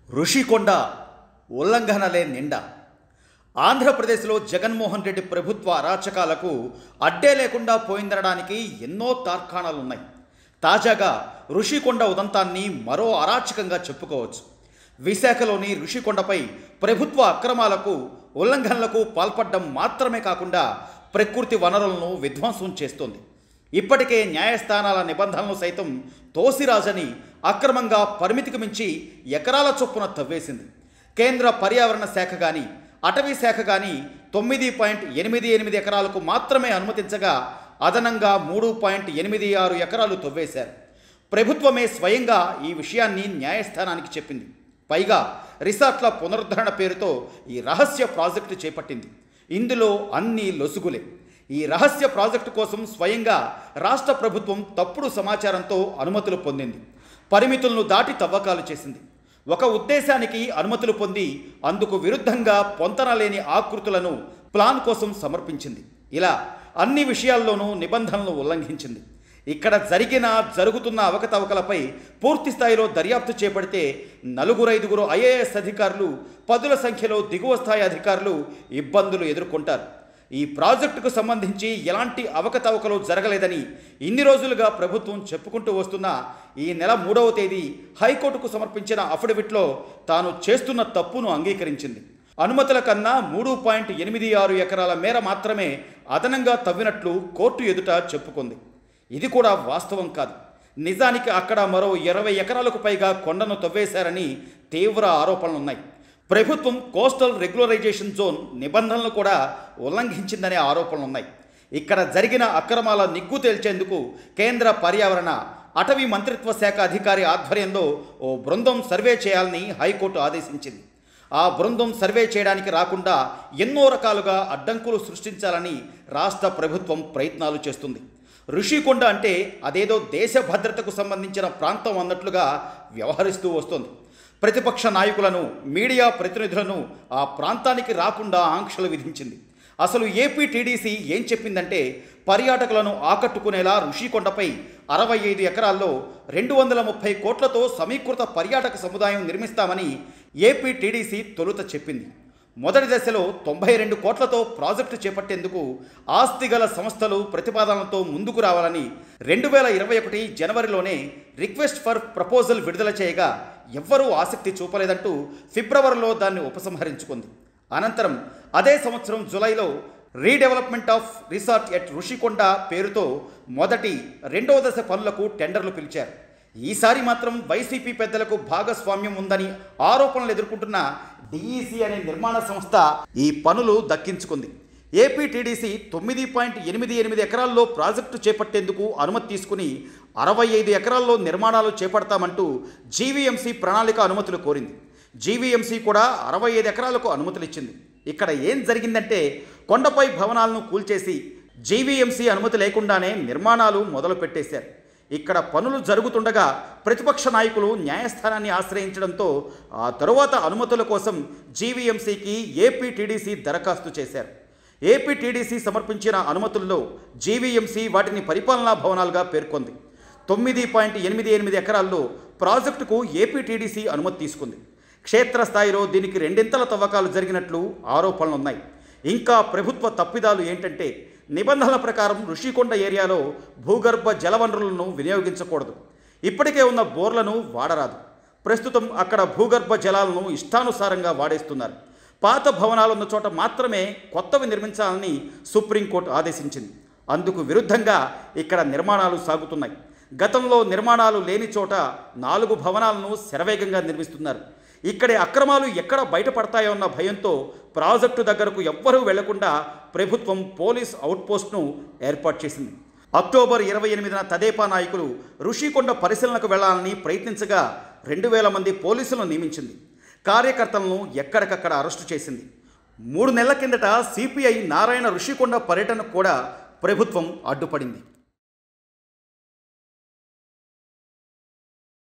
ఋషికొండ ఉల్లంఘనలే నిండా ఆంధ్రప్రదేశ్లో జగన్మోహన్ రెడ్డి ప్రభుత్వ అరాచకాలకు అడ్డే లేకుండా పోయిందనడానికి ఎన్నో తార్కాణాలున్నాయి తాజాగా ఋషికొండ ఉదంతాన్ని మరో అరాచకంగా చెప్పుకోవచ్చు విశాఖలోని ఋషికొండపై ప్రభుత్వ అక్రమాలకు ఉల్లంఘనలకు పాల్పడడం మాత్రమే కాకుండా ప్రకృతి వనరులను విధ్వంసం చేస్తోంది ఇప్పటికే న్యాయస్థానాల నిబంధనలు సైతం తోసిరాజని అక్రమంగా పరిమితికి మించి ఎకరాల చొప్పున తవ్వేసింది కేంద్ర పర్యావరణ శాఖ కానీ అటవీ శాఖ కానీ తొమ్మిది పాయింట్ ఎనిమిది ఎనిమిది ఎకరాలకు మాత్రమే అనుమతించగా అదనంగా మూడు పాయింట్ ఎనిమిది ఆరు ఎకరాలు తవ్వేశారు ప్రభుత్వమే స్వయంగా ఈ విషయాన్ని న్యాయస్థానానికి చెప్పింది పైగా రిసార్ట్ల పునరుద్ధరణ పేరుతో ఈ రహస్య ప్రాజెక్టు చేపట్టింది ఇందులో అన్ని లొసుగులే ఈ రహస్య ప్రాజెక్టు కోసం స్వయంగా రాష్ట్ర ప్రభుత్వం తప్పుడు సమాచారంతో అనుమతులు పొందింది పరిమితులను దాటి తవ్వకాలు చేసింది ఒక ఉద్దేశానికి అనుమతులు పొంది అందుకు విరుద్ధంగా పొంతనలేని ఆకృతులను ప్లాన్ కోసం సమర్పించింది ఇలా అన్ని విషయాల్లోనూ నిబంధనలు ఉల్లంఘించింది ఇక్కడ జరిగిన జరుగుతున్న అవకతవకలపై పూర్తి స్థాయిలో దర్యాప్తు చేపడితే నలుగురు ఐదుగురు ఐఏఎస్ అధికారులు పదుల సంఖ్యలో దిగువ స్థాయి అధికారులు ఇబ్బందులు ఎదుర్కొంటారు ఈ ప్రాజెక్టుకు సంబంధించి ఎలాంటి అవకతవకలు జరగలేదని ఇన్ని రోజులుగా ప్రభుత్వం చెప్పుకుంటూ వస్తున్న ఈ నెల మూడవ తేదీ హైకోర్టుకు సమర్పించిన అఫిడవిట్లో తాను చేస్తున్న తప్పును అంగీకరించింది అనుమతుల కన్నా మూడు పాయింట్ ఎనిమిది ఆరు ఎకరాల మేర మాత్రమే అదనంగా తవ్వినట్లు కోర్టు ఎదుట చెప్పుకుంది ఇది కూడా వాస్తవం కాదు నిజానికి అక్కడ మరో ఇరవై ఎకరాలకు పైగా కొండను తవ్వేశారని తీవ్ర ఆరోపణలున్నాయి ప్రభుత్వం కోస్టల్ రెగ్యులరైజేషన్ జోన్ నిబంధనలు కూడా ఉల్లంఘించిందనే ఆరోపణలున్నాయి ఇక్కడ జరిగిన అక్రమాల నిగ్గు తేల్చేందుకు కేంద్ర పర్యావరణ అటవీ మంత్రిత్వ శాఖ అధికారి ఆధ్వర్యంలో ఓ బృందం సర్వే చేయాలని హైకోర్టు ఆదేశించింది ఆ బృందం సర్వే చేయడానికి రాకుండా ఎన్నో రకాలుగా అడ్డంకులు సృష్టించాలని రాష్ట్ర ప్రభుత్వం ప్రయత్నాలు చేస్తుంది ఋషికొండ అంటే అదేదో దేశ భద్రతకు సంబంధించిన ప్రాంతం అన్నట్లుగా వ్యవహరిస్తూ వస్తోంది ప్రతిపక్ష నాయకులను మీడియా ప్రతినిధులను ఆ ప్రాంతానికి రాకుండా ఆంక్షలు విధించింది అసలు ఏపీ టీడీసీ ఏం చెప్పిందంటే పర్యాటకులను ఆకట్టుకునేలా ఋషికొండపై అరవై ఐదు ఎకరాల్లో రెండు వందల ముప్పై కోట్లతో సమీకృత పర్యాటక సముదాయం నిర్మిస్తామని ఏపీ టీడీసీ తొలుత చెప్పింది మొదటి దశలో తొంభై రెండు కోట్లతో ప్రాజెక్టు చేపట్టేందుకు ఆస్తి గల సంస్థలు ప్రతిపాదనలతో ముందుకు రావాలని రెండు వేల ఇరవై ఒకటి జనవరిలోనే రిక్వెస్ట్ ఫర్ ప్రపోజల్ విడుదల చేయగా ఎవ్వరూ ఆసక్తి చూపలేదంటూ ఫిబ్రవరిలో దాన్ని ఉపసంహరించుకుంది అనంతరం అదే సంవత్సరం జులైలో redevelopment of resort at Rushikonda పేరుతో మొదటి రెండవ దశ పనులకు టెండర్లు పిలిచారు ఈసారి మాత్రం వైసీపీ పెద్దలకు భాగస్వామ్యం ఉందని ఆరోపణలు ఎదుర్కొంటున్న డిఈసి అనే నిర్మాణ సంస్థ ఈ పనులు దక్కించుకుంది ఏపీ టీడీసీ తొమ్మిది పాయింట్ ఎనిమిది ఎనిమిది ఎకరాల్లో ప్రాజెక్టు చేపట్టేందుకు అనుమతి తీసుకుని అరవై ఐదు ఎకరాల్లో నిర్మాణాలు చేపడతామంటూ జీవీఎంసీ ప్రణాళిక అనుమతులు కోరింది జీవీఎంసీ కూడా అరవై ఐదు ఎకరాలకు అనుమతులు ఇచ్చింది ఇక్కడ ఏం జరిగిందంటే కొండపై భవనాలను కూల్చేసి జీవీఎంసీ అనుమతి లేకుండానే నిర్మాణాలు మొదలు పెట్టేశారు ఇక్కడ పనులు జరుగుతుండగా ప్రతిపక్ష నాయకులు న్యాయస్థానాన్ని ఆశ్రయించడంతో ఆ తరువాత అనుమతుల కోసం జీవీఎంసీకి ఏపీ టీడీసీ దరఖాస్తు చేశారు ఏపీ టీడీసీ సమర్పించిన అనుమతుల్లో జీవీఎంసీ వాటిని పరిపాలనా భవనాలుగా పేర్కొంది తొమ్మిది పాయింట్ ఎనిమిది ఎనిమిది ఎకరాల్లో ప్రాజెక్టుకు ఏపీ టీడీసీ అనుమతి తీసుకుంది క్షేత్రస్థాయిలో దీనికి రెండింతల తవ్వకాలు జరిగినట్లు ఆరోపణలున్నాయి ఇంకా ప్రభుత్వ తప్పిదాలు ఏంటంటే నిబంధనల ప్రకారం ఋషికొండ ఏరియాలో భూగర్భ జలవనరులను వినియోగించకూడదు ఇప్పటికే ఉన్న బోర్లను వాడరాదు ప్రస్తుతం అక్కడ భూగర్భ జలాలను ఇష్టానుసారంగా వాడేస్తున్నారు పాత భవనాలున్న చోట మాత్రమే కొత్తవి నిర్మించాలని సుప్రీంకోర్టు ఆదేశించింది అందుకు విరుద్ధంగా ఇక్కడ నిర్మాణాలు సాగుతున్నాయి గతంలో నిర్మాణాలు లేని చోట నాలుగు భవనాలను శరవేగంగా నిర్మిస్తున్నారు ఇక్కడి అక్రమాలు ఎక్కడ బయటపడతాయో అన్న భయంతో ప్రాజెక్టు దగ్గరకు ఎవ్వరూ వెళ్లకుండా ప్రభుత్వం పోలీస్ అవుట్పోస్ట్ను ఏర్పాటు చేసింది అక్టోబర్ ఇరవై ఎనిమిదిన తదేపా నాయకులు ఋషికొండ పరిశీలనకు వెళ్లాలని ప్రయత్నించగా రెండు వేల మంది పోలీసులను నియమించింది కార్యకర్తలను ఎక్కడికక్కడ అరెస్టు చేసింది మూడు నెలల కిందట సిపిఐ నారాయణ ఋషికొండ పర్యటనకు కూడా ప్రభుత్వం అడ్డుపడింది